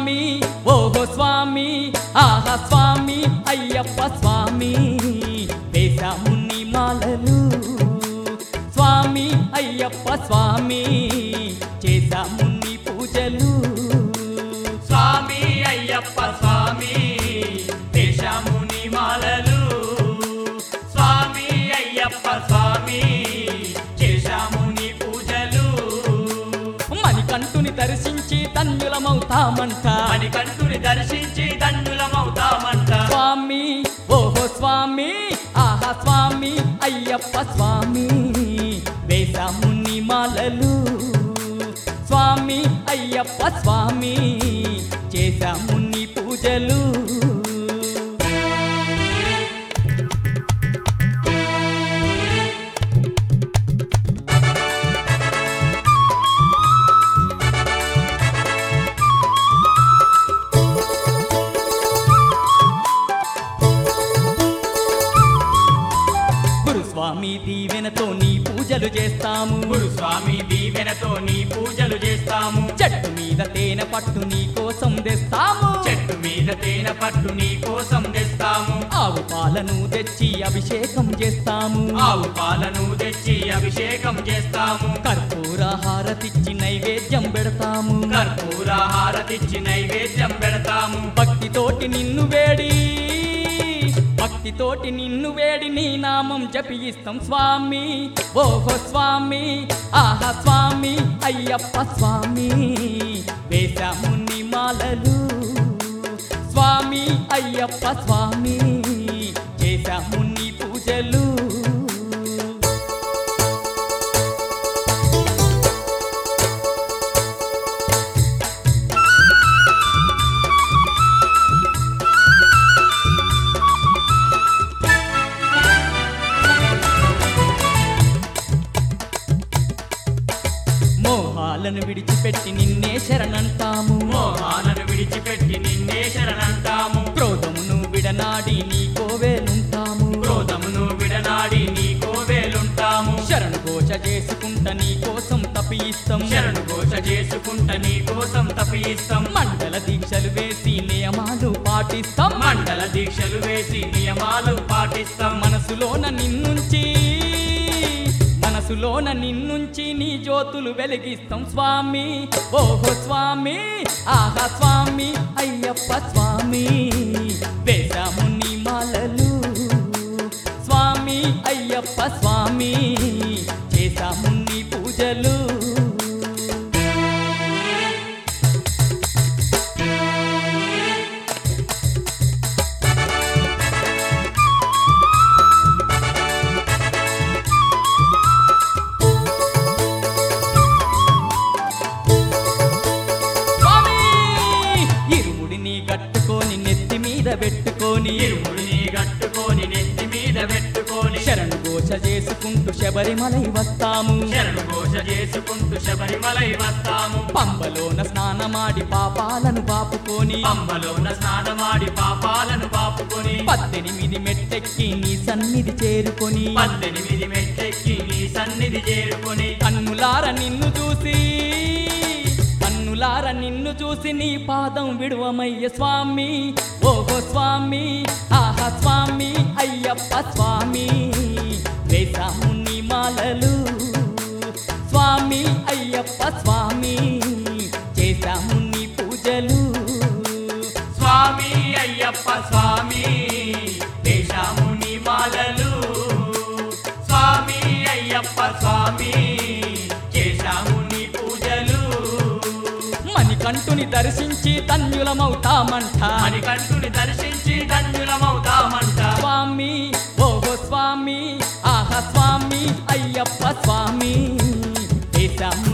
స్వామి ఓహో స్వామి ఆహా స్వామి అయ్యప్ప స్వామి వేశాముని మాలలు స్వామి అయ్యప్ప స్వామి చేశాముని పూజలు స్వామి అయ్యప్ప స్వామి దేశముని మాలలు స్వామి అయ్యప్ప స్వామి చేశాముని పూజలు మణికంఠుని దర్శించి ధన్యులమవుతామంట మణికంఠుని దర్శించి దండులమవుతామంట స్వామి ఓహో స్వామి ఆహా స్వామి అయ్యప్ప స్వామి వేశాముని మాలలు స్వామి అయ్యప్ప స్వామి చేశాముని పూజలు గురుస్వామి దీవెనతో నీ పూజలు చేస్తాము గురుస్వామి దీవెనతో నీ పూజలు చేస్తాము చెట్టు మీద తేనె పట్టు నీ కోసం తెస్తాము చెట్టు మీద తేనె పట్టు నీ కోసం తెస్తాము ఆవు పాలను తెచ్చి అభిషేకం చేస్తాము ఆవు పాలను తెచ్చి అభిషేకం చేస్తాము కర్పూర హారతిచ్చి నైవేద్యం పెడతాము కర్పూర హారతిచ్చి నైవేద్యం పెడతాము భక్తితోటి నిన్ను వేడి భక్తితోటి నిన్ను వేడి నీ నామం జపిస్తాం స్వామి ఓహో స్వామి ఆహా స్వామి అయ్యప్ప స్వామి వేశాముని మాలలు స్వామి అయ్యప్ప స్వామి చేశాముని పూజలు మోహాలను విడిచిపెట్టి నిన్నే శరణంటాము మోహాలను విడిచిపెట్టి నిన్నే శరణంటాము క్రోధమును విడనాడి నీ కోవేలుంటాము క్రోధమును విడనాడి నీ కోవేలుంటాము శరణు ఘోష చేసుకుంట నీ కోసం తపిస్తాం శరణు ఘోష చేసుకుంట నీ కోసం తపిస్తాం మండల దీక్షలు వేసి నియమాలు పాటిస్తాం మండల దీక్షలు వేసి నియమాలు పాటిస్తాం మనసులోన నిన్నుంచి మనసులోన నిన్నుంచి నీ జ్యోతులు వెలిగిస్తాం స్వామి ఓహో స్వామి ఆహా స్వామి అయ్యప్ప స్వామి వేశాము నీ మాలలు స్వామి అయ్యప్ప స్వామి చేశాము నీ పూజలు స్వామి ఇరుముడిని కట్టుకొని నెత్తి మీద పెట్టుకొని ఇరుముడిని కట్టుకొని నెత్తి మీద పెట్టుకొని శరణు ఘోష చేసుకుంటూ శబరిమలై వస్తాము శరణు ఘోష చేసుకుంటూ శబరిమలై వస్తాము పంబలోన స్నానమాడి పాపాలను పాపుకొని పంబలోన స్నానమాడి పాపాలను పాపుకొని పద్దెనిమిది మెట్టెక్కి నీ సన్నిధి చేరుకొని పద్దెనిమిది మెట్టెక్కి నీ సన్నిధి చేరుకొని కన్నులార నిన్ను చూసి కన్నులార నిన్ను చూసి నీ పాదం విడువమయ్య స్వామి ఓహో స్వామి ఆహా స్వామి అయ్యప్ప స్వామి వేశాము నీ మాలలు స్వామి అయ్యప్ప స్వామి చేశాము నీ పూజలు స్వామి అయ్యప్ప స్వామి వేషాము నీ మాలలు స్వామి అయ్యప్ప స్వామి చేశాము నీ పూజలు మణికంఠుని దర్శించి ధన్యులమవుతామంట మణికంఠుని దర్శించి ధన్యులమవుతామంట స్వామి ఓహో స్వామి ఆహా స్వామి అయ్యప్ప స్వామి వేశాము